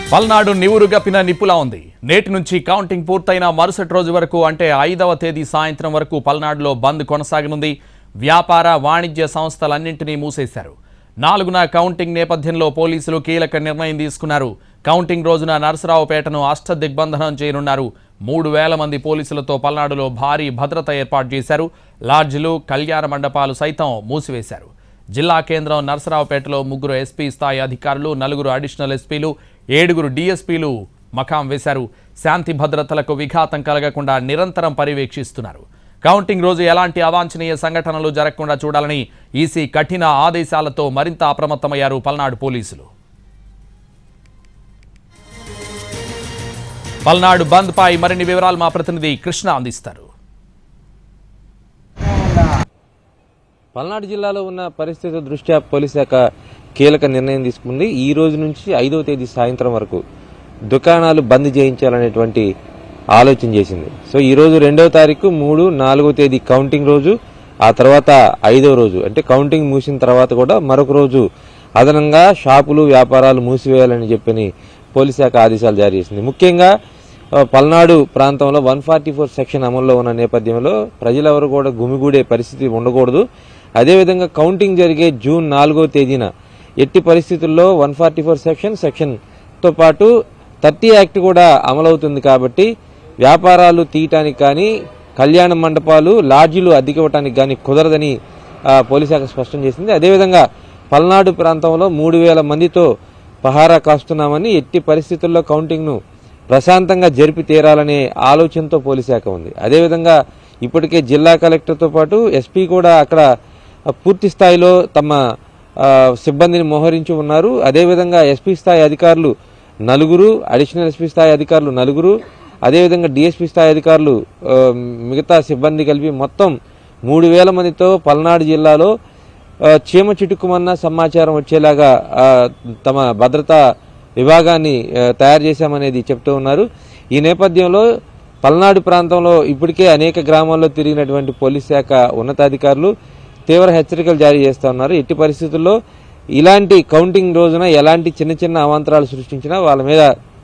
పల్నాడు నివురు గప్పిన నిప్పులా ఉంది నేటి నుంచి కౌంటింగ్ పూర్తయిన మరుసటి రోజు వరకు అంటే ఐదవ తేదీ సాయంత్రం వరకు పల్నాడులో బంద్ కొనసాగనుంది వ్యాపార వాణిజ్య సంస్థలన్నింటినీ మూసేశారు నాలుగున కౌంటింగ్ నేపథ్యంలో పోలీసులు కీలక నిర్ణయం తీసుకున్నారు కౌంటింగ్ రోజున నరసరావుపేటను అష్ట దిగ్బంధనం చేయనున్నారు మూడు వేల మంది పోలీసులతో పల్నాడులో భారీ భద్రత ఏర్పాటు చేశారు లాడ్జిలు కళ్యాణ మండపాలు సైతం మూసివేశారు జిల్లా కేంద్రం నరసరావుపేటలో ముగ్గురు ఎస్పీ స్థాయి అధికారులు నలుగురు అడిషనల్ ఎస్పీలు ఏడుగురు డీఎస్పీలు మకాం వేశారు శాంతి భద్రతలకు విఘాతం కలగకుండా నిరంతరం పర్యవేక్షిస్తున్నారు కౌంటింగ్ రోజు ఎలాంటి అవాంఛనీయ సంఘటనలు జరగకుండా చూడాలని ఈసీ కఠిన ఆదేశాలతో మరింత అప్రమత్తమయ్యారు పల్నాడు పోలీసులు పల్నాడు బంద్ పై మరిన్ని వివరాలు మా ప్రతినిధి కృష్ణ అందిస్తారు పల్నాడు జిల్లాలో ఉన్న పరిస్థితుల దృష్ట్యా పోలీస్ శాఖ కీలక నిర్ణయం తీసుకుంది ఈ రోజు నుంచి ఐదవ తేదీ సాయంత్రం వరకు దుకాణాలు బంద్ చేయించాలనేటువంటి ఆలోచన చేసింది సో ఈ రోజు రెండవ తారీఖు మూడు నాలుగో తేదీ కౌంటింగ్ రోజు ఆ తర్వాత ఐదవ రోజు అంటే కౌంటింగ్ మూసిన తర్వాత కూడా మరొక రోజు అదనంగా షాపులు వ్యాపారాలు మూసివేయాలని చెప్పని పోలీస్ శాఖ ఆదేశాలు జారీ చేసింది ముఖ్యంగా ఆ, పల్నాడు ప్రాంతంలో వన్ ఫార్టీ ఫోర్ సెక్షన్ అమల్లో ఉన్న నేపథ్యంలో ప్రజలెవరు కూడా గుమిగూడే పరిస్థితి ఉండకూడదు అదేవిధంగా కౌంటింగ్ జరిగే జూన్ నాలుగో తేదీన ఎట్టి పరిస్థితుల్లో వన్ ఫార్టీ ఫోర్ సెక్షన్ సెక్షన్తో పాటు థర్టీ యాక్ట్ కూడా అమలవుతుంది కాబట్టి వ్యాపారాలు తీయటానికి కానీ కళ్యాణ మండపాలు లాడ్జీలు అద్దెకివ్వటానికి కానీ కుదరదని ఆ, పోలీస్ శాఖ స్పష్టం చేసింది అదేవిధంగా పల్నాడు ప్రాంతంలో మూడు వేల మందితో పహారా కాస్తున్నామని ఎట్టి పరిస్థితుల్లో కౌంటింగ్ను ప్రశాంతంగా జరిపి తీరాలనే ఆలోచనతో పోలీస్ శాఖ ఉంది అదేవిధంగా ఇప్పటికే జిల్లా కలెక్టర్తో పాటు ఎస్పీ కూడా అక్కడ పూర్తి స్థాయిలో తమ ఆ, సిబ్బందిని మోహరించి ఉన్నారు అదేవిధంగా ఎస్పీ స్థాయి అధికారులు నలుగురు అడిషనల్ ఎస్పీ స్థాయి అధికారులు నలుగురు అదేవిధంగా డిఎస్పీ స్థాయి అధికారులు ఆ, మిగతా సిబ్బంది కలిపి మొత్తం మూడు వేల మందితో పల్నాడు జిల్లాలో ఆ, చీమ చిటుకుమన్న సమాచారం వచ్చేలాగా ఆ, తమ భద్రతా విభాగాన్ని ఆ, తయారు చేశామనేది చెప్తూ ఉన్నారు ఈ నేపథ్యంలో పల్నాడు ప్రాంతంలో ఇప్పటికే అనేక గ్రామాల్లో తిరిగినటువంటి పోలీస్ శాఖ ఉన్నతాధికారులు తీవ్ర హెచ్చరికలు జారీ చేస్తూ ఉన్నారు ఎట్టి పరిస్థితుల్లో ఇలాంటి కౌంటింగ్ రోజున ఎలాంటి చిన్న చిన్న అవాంతరాలు సృష్టించినా వాళ్ళ మీద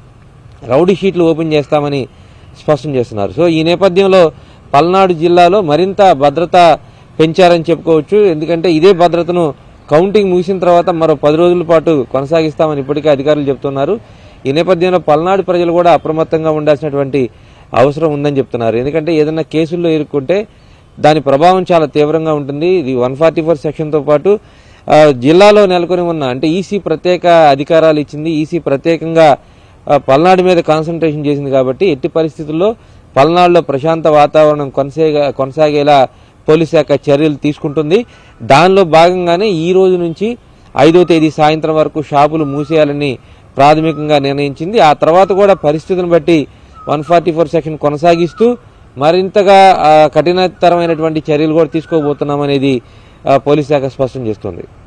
రౌడీ షీట్లు ఓపెన్ చేస్తామని స్పష్టం చేస్తున్నారు సో ఈ నేపథ్యంలో పల్నాడు జిల్లాలో మరింత భద్రత పెంచారని చెప్పుకోవచ్చు ఎందుకంటే ఇదే భద్రతను కౌంటింగ్ ముగిసిన తర్వాత మరో పది రోజుల పాటు కొనసాగిస్తామని ఇప్పటికే అధికారులు చెప్తున్నారు ఈ నేపథ్యంలో పల్నాడు ప్రజలు కూడా అప్రమత్తంగా ఉండాల్సినటువంటి అవసరం ఉందని చెప్తున్నారు ఎందుకంటే ఏదైనా కేసుల్లో ఇరుక్కుంటే దాని ప్రభావం చాలా తీవ్రంగా ఉంటుంది ఇది వన్ ఫార్టీ ఫోర్ సెక్షన్తో పాటు ఆ, జిల్లాలో నెలకొని ఉన్న అంటే ఈసీ ప్రత్యేక అధికారాలు ఇచ్చింది ఈసీ ప్రత్యేకంగా ఆ, పల్నాడు మీద కాన్సన్ట్రేషన్ చేసింది కాబట్టి ఎట్టి పరిస్థితుల్లో పల్నాడులో ప్రశాంత వాతావరణం కొనసాగే కొనసాగేలా పోలీస్ శాఖ చర్యలు తీసుకుంటుంది దానిలో భాగంగానే ఈ రోజు నుంచి ఐదో తేదీ సాయంత్రం వరకు షాపులు మూసేయాలని ప్రాథమికంగా నిర్ణయించింది ఆ తర్వాత కూడా పరిస్థితులను బట్టి వన్ ఫార్టీ ఫోర్ సెక్షన్ కొనసాగిస్తూ మరింతగా ఆ, కఠినతరమైనటువంటి చర్యలు కూడా తీసుకోబోతున్నామనేది ఆ, పోలీస్ శాఖ స్పష్టం చేస్తుంది